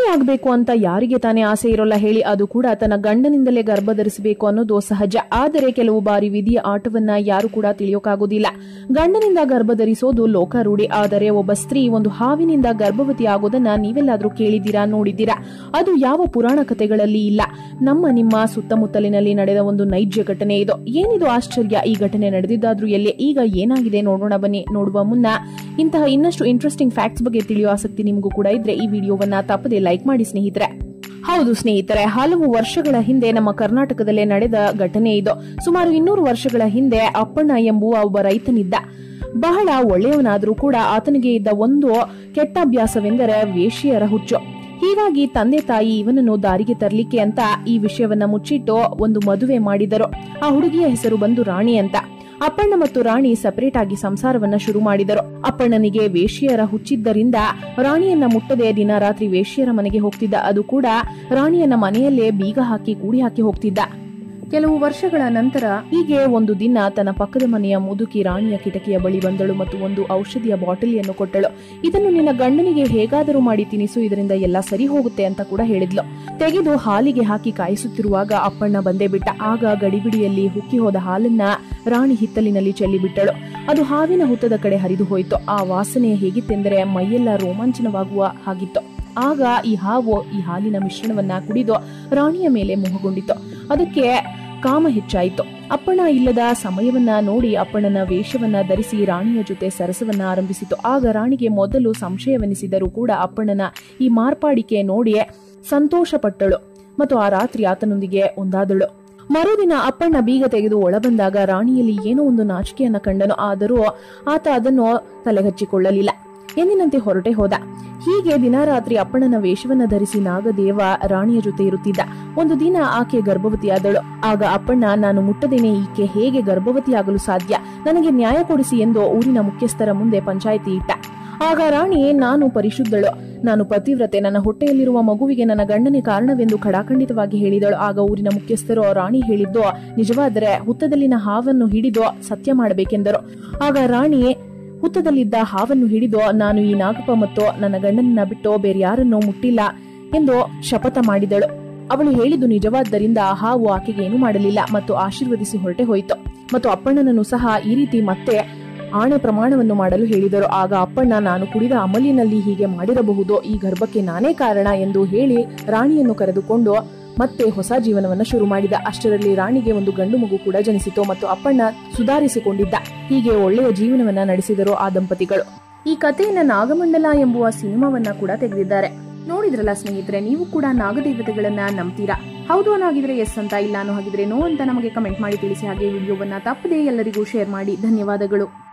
ಆಗಬೇಕು ಅಂತ ಯಾರಿಗೆ ತಾನೇ ಆಸೆ ಇರೋಲ್ಲ ಹೇಳಿ ಅದು ಕೂಡ ತನ್ನ ಗಂಡನಿಂದಲೇ ಗರ್ಭ ಧರಿಸಬೇಕು ಅನ್ನೋದು ಸಹಜ ಆದರೆ ಕೆಲವು ಬಾರಿ ವಿಧಿಯ ಆಟವನ್ನ ಯಾರು ಕೂಡ ತಿಳಿಯೋಕ್ಕಾಗೋದಿಲ್ಲ ಗಂಡನಿಂದ ಗರ್ಭ ಧರಿಸೋದು ಲೋಕಾರೂಢಿ ಆದರೆ ಒಬ್ಬ ಸ್ತ್ರೀ ಒಂದು ಹಾವಿನಿಂದ ಗರ್ಭವತಿ ಆಗೋದನ್ನ ನೀವೆಲ್ಲಾದ್ರೂ ಕೇಳಿದ್ದೀರಾ ನೋಡಿದ್ದೀರಾ ಅದು ಯಾವ ಪುರಾಣ ಕಥೆಗಳಲ್ಲಿ ಇಲ್ಲ ನಮ್ಮ ನಿಮ್ಮ ಸುತ್ತಮುತ್ತಲಿನಲ್ಲಿ ನಡೆದ ಒಂದು ನೈಜ ಘಟನೆ ಇದು ಏನಿದು ಆಶ್ಚರ್ಯ ಈ ಘಟನೆ ನಡೆದಿದ್ದಾದ್ರೂ ಎಲ್ಲಿ ಈಗ ಏನಾಗಿದೆ ನೋಡೋಣ ಬನ್ನಿ ನೋಡುವ ಮುನ್ನ ಇಂತಹ ಇನ್ನಷ್ಟು ಇಂಟ್ರೆಸ್ಟಿಂಗ್ ಫ್ಯಾಕ್ಟ್ಸ್ ಬಗ್ಗೆ ತಿಳಿಯುವ ಆಸಕ್ತಿ ನಿಮಗೂ ಕೂಡ ಇದ್ರೆ ಈ ವಿಡಿಯೋವನ್ನ ತಪ್ಪದೆ ಲೈಕ್ ಮಾಡಿ ಸ್ನೇಹಿತರೆ ಹೌದು ಸ್ನೇಹಿತರೆ ಹಲವು ವರ್ಷಗಳ ಹಿಂದೆ ನಮ್ಮ ಕರ್ನಾಟಕದಲ್ಲೇ ನಡೆದ ಘಟನೆ ಇದು ಸುಮಾರು ಇನ್ನೂರು ವರ್ಷಗಳ ಹಿಂದೆ ಅಪ್ಪಣ್ಣ ಎಂಬುವ ಒಬ್ಬ ರೈತನಿದ್ದ ಬಹಳ ಒಳ್ಳೆಯವನಾದ್ರೂ ಕೂಡ ಆತನಿಗೆ ಇದ್ದ ಒಂದು ಕೆಟ್ಟ ಅಭ್ಯಾಸವೆಂದರೆ ವೇಶ್ಯೆಯರ ಹುಚ್ಚು ಹೀಗಾಗಿ ತಂದೆ ತಾಯಿ ಇವನನ್ನು ದಾರಿಗೆ ತರಲಿಕ್ಕೆ ಅಂತ ಈ ವಿಷಯವನ್ನ ಮುಚ್ಚಿಟ್ಟು ಒಂದು ಮದುವೆ ಮಾಡಿದರು ಆ ಹುಡುಗಿಯ ಹೆಸರು ಬಂದು ರಾಣಿ ಅಂತ ಅಪ್ಪಣ್ಣ ಮತ್ತು ರಾಣಿ ಸಪರೇಟ್ ಆಗಿ ಸಂಸಾರವನ್ನ ಶುರು ಮಾಡಿದರು ಅಪ್ಪಣ್ಣನಿಗೆ ವೇಶ್ಯೆಯರ ಹುಚ್ಚಿದ್ದರಿಂದ ರಾಣಿಯನ್ನ ಮುಟ್ಟದೆ ದಿನ ರಾತ್ರಿ ವೇಶ್ಯೆಯರ ಮನೆಗೆ ಹೋಗ್ತಿದ್ದ ಅದು ಕೂಡ ರಾಣಿಯನ್ನ ಮನೆಯಲ್ಲೇ ಬೀಗ ಹಾಕಿ ಕೂಡಿ ಹಾಕಿ ಹೋಗ್ತಿದ್ದ ಕೆಲವು ವರ್ಷಗಳ ನಂತರ ಹೀಗೆ ಒಂದು ದಿನ ತನ್ನ ಪಕ್ಕದ ಮನೆಯ ಮುದುಕಿ ರಾಣಿಯ ಕಿಟಕಿಯ ಬಳಿ ಬಂದಳು ಮತ್ತು ಒಂದು ಔಷಧಿಯ ಬಾಟಲಿಯನ್ನು ಕೊಟ್ಟಳು ಇದನ್ನು ನಿನ್ನ ಗಂಡನಿಗೆ ಹೇಗಾದರೂ ಮಾಡಿ ತಿನಿಸು ಇದರಿಂದ ಎಲ್ಲ ಸರಿ ಹೋಗುತ್ತೆ ಅಂತ ಕೂಡ ಹೇಳಿದ್ಲು ತೆಗೆದು ಹಾಲಿಗೆ ಹಾಕಿ ಕಾಯಿಸುತ್ತಿರುವಾಗ ಅಪ್ಪಣ್ಣ ಬಂದೇ ಬಿಟ್ಟ ಆಗ ಗಡಿಬಿಡಿಯಲ್ಲಿ ಹುಕ್ಕಿ ಹೋದ ಹಾಲನ್ನ ರಾಣಿ ಹಿತ್ತಲಿನಲ್ಲಿ ಚೆಲ್ಲಿಬಿಟ್ಟಳು ಅದು ಹಾವಿನ ಹುತ್ತದ ಕಡೆ ಹರಿದು ಹೋಯಿತು ಆ ವಾಸನೆ ಹೇಗಿತ್ತೆಂದರೆ ಮೈಯೆಲ್ಲ ರೋಮಾಂಚನವಾಗುವ ಹಾಗಿತ್ತು ಆಗ ಈ ಹಾವು ಈ ಹಾಲಿನ ಮಿಶ್ರಣವನ್ನ ಕುಡಿದು ರಾಣಿಯ ಮೇಲೆ ಮೋಹಗೊಂಡಿತು ಅದಕ್ಕೆ ಕಾಮ ಹೆಚ್ಚಾಯಿತು ಅಪ್ಪಣ್ಣ ಇಲ್ಲದ ಸಮಯವನ್ನ ನೋಡಿ ಅಪ್ಪಣ್ಣನ ವೇಷವನ್ನ ಧರಿಸಿ ರಾಣಿಯ ಜೊತೆ ಸರಸವನ್ನ ಆರಂಭಿಸಿತು ಆಗ ರಾಣಿಗೆ ಮೊದಲು ಸಂಶಯವೆನಿಸಿದರೂ ಕೂಡ ಅಪ್ಪಣ್ಣನ ಈ ಮಾರ್ಪಾಡಿಕೆ ನೋಡಿ ಸಂತೋಷಪಟ್ಟಳು ಮತ್ತು ಆ ರಾತ್ರಿ ಆತನೊಂದಿಗೆ ಒಂದಾದಳು ಮರುದಿನ ಅಪ್ಪಣ್ಣ ಬೀಗ ತೆಗೆದು ಒಳಬಂದಾಗ ರಾಣಿಯಲ್ಲಿ ಏನೋ ಒಂದು ನಾಚಿಕೆಯನ್ನ ಕಂಡನು ಆದರೂ ಆತ ಅದನ್ನು ತಲೆಗಚ್ಚಿಕೊಳ್ಳಲಿಲ್ಲ ಎಂದಿನಂತೆ ಹೊರಟೆ ಹೋದ ಹೀಗೆ ದಿನರಾತ್ರಿ ಅಪ್ಪಣ್ಣನ ವೇಷವನ್ನ ಧರಿಸಿ ನಾಗದೇವ ರಾಣಿಯ ಜೊತೆ ಇರುತ್ತಿದ್ದ ಒಂದು ದಿನ ಆಕೆ ಗರ್ಭವತಿಯಾದಳು ಆಗ ಅಪ್ಪಣ್ಣ ನಾನು ಮುಟ್ಟದೇನೆ ಈಕೆ ಹೇಗೆ ಗರ್ಭವತಿಯಾಗಲು ಸಾಧ್ಯ ನನಗೆ ನ್ಯಾಯ ಕೊಡಿಸಿ ಎಂದು ಊರಿನ ಮುಖ್ಯಸ್ಥರ ಮುಂದೆ ಪಂಚಾಯಿತಿ ಇಟ್ಟ ಆಗ ರಾಣಿ ನಾನು ಪರಿಶುದ್ಧಳು ನಾನು ಪತಿವ್ರತೆ ನನ್ನ ಹೊಟ್ಟೆಯಲ್ಲಿರುವ ಮಗುವಿಗೆ ನನ್ನ ಗಂಡನೇ ಕಾರಣವೆಂದು ಖಡಾಖಂಡಿತವಾಗಿ ಹೇಳಿದಳು ಆಗ ಊರಿನ ಮುಖ್ಯಸ್ಥರು ರಾಣಿ ಹೇಳಿದ್ದು ನಿಜವಾದರೆ ಹುತ್ತದಲ್ಲಿನ ಹಾವನ್ನು ಹಿಡಿದು ಸತ್ಯ ಮಾಡಬೇಕೆಂದರು ಆಗ ರಾಣಿ ಹುತ್ತದಲ್ಲಿದ್ದ ಹಾವನ್ನು ಹಿಡಿದು ನಾನು ಈ ನಾಗಪ್ಪ ಮತ್ತು ನನ್ನ ಗಂಡನನ್ನ ಬಿಟ್ಟು ಬೇರೆ ಯಾರನ್ನೂ ಮುಟ್ಟಿಲ್ಲ ಎಂದು ಶಪಥ ಮಾಡಿದಳು ಅವಳು ಹೇಳಿದ್ದು ನಿಜವಾದ್ದರಿಂದ ಆ ಹಾವು ಆಕೆಗೆ ಏನೂ ಮಾಡಲಿಲ್ಲ ಮತ್ತು ಆಶೀರ್ವದಿಸಿ ಹೊರಟೆ ಹೋಯಿತು ಮತ್ತು ಅಪ್ಪಣ್ಣನನ್ನು ಸಹ ಈ ರೀತಿ ಮತ್ತೆ ಆಣೆ ಪ್ರಮಾಣವನ್ನು ಮಾಡಲು ಹೇಳಿದರು ಆಗ ಅಪ್ಪಣ್ಣ ನಾನು ಕುಡಿದ ಅಮಲಿನಲ್ಲಿ ಹೀಗೆ ಮಾಡಿರಬಹುದು ಈ ಗರ್ಭಕ್ಕೆ ನಾನೇ ಕಾರಣ ಎಂದು ಹೇಳಿ ರಾಣಿಯನ್ನು ಕರೆದುಕೊಂಡು ಮತ್ತೆ ಹೊಸ ಜೀವನವನ್ನ ಶುರು ಮಾಡಿದ ಅಷ್ಟರಲ್ಲಿ ರಾಣಿಗೆ ಒಂದು ಗಂಡು ಮಗು ಕೂಡ ಜನಿಸಿತು ಮತ್ತು ಅಪ್ಪಣ್ಣ ಸುಧಾರಿಸಿಕೊಂಡಿದ್ದ ಹೀಗೆ ಒಳ್ಳೆಯ ಜೀವನವನ್ನ ನಡೆಸಿದರು ಆ ದಂಪತಿಗಳು ಈ ಕಥೆಯನ್ನ ನಾಗಮಂಡಲ ಎಂಬುವ ಸಿನಿಮಾವನ್ನ ಕೂಡ ತೆಗೆದಿದ್ದಾರೆ ನೋಡಿದ್ರಲ್ಲ ಸ್ನೇಹಿತರೆ ನೀವು ಕೂಡ ನಾಗದೇವತೆಗಳನ್ನ ನಂಬ್ತೀರಾ ಹೌದು ಅನ್ನಾಗಿದ್ರೆ ಎಸ್ ಅಂತ ಇಲ್ಲ ಅನ್ನೋ ಹಾಗಿದ್ರೆ ನೋ ಅಂತ ನಮಗೆ ಕಮೆಂಟ್ ಮಾಡಿ ತಿಳಿಸಿ ಹಾಗೆ ವಿಡಿಯೋವನ್ನ ತಪ್ಪದೆ ಎಲ್ಲರಿಗೂ ಶೇರ್ ಮಾಡಿ ಧನ್ಯವಾದಗಳು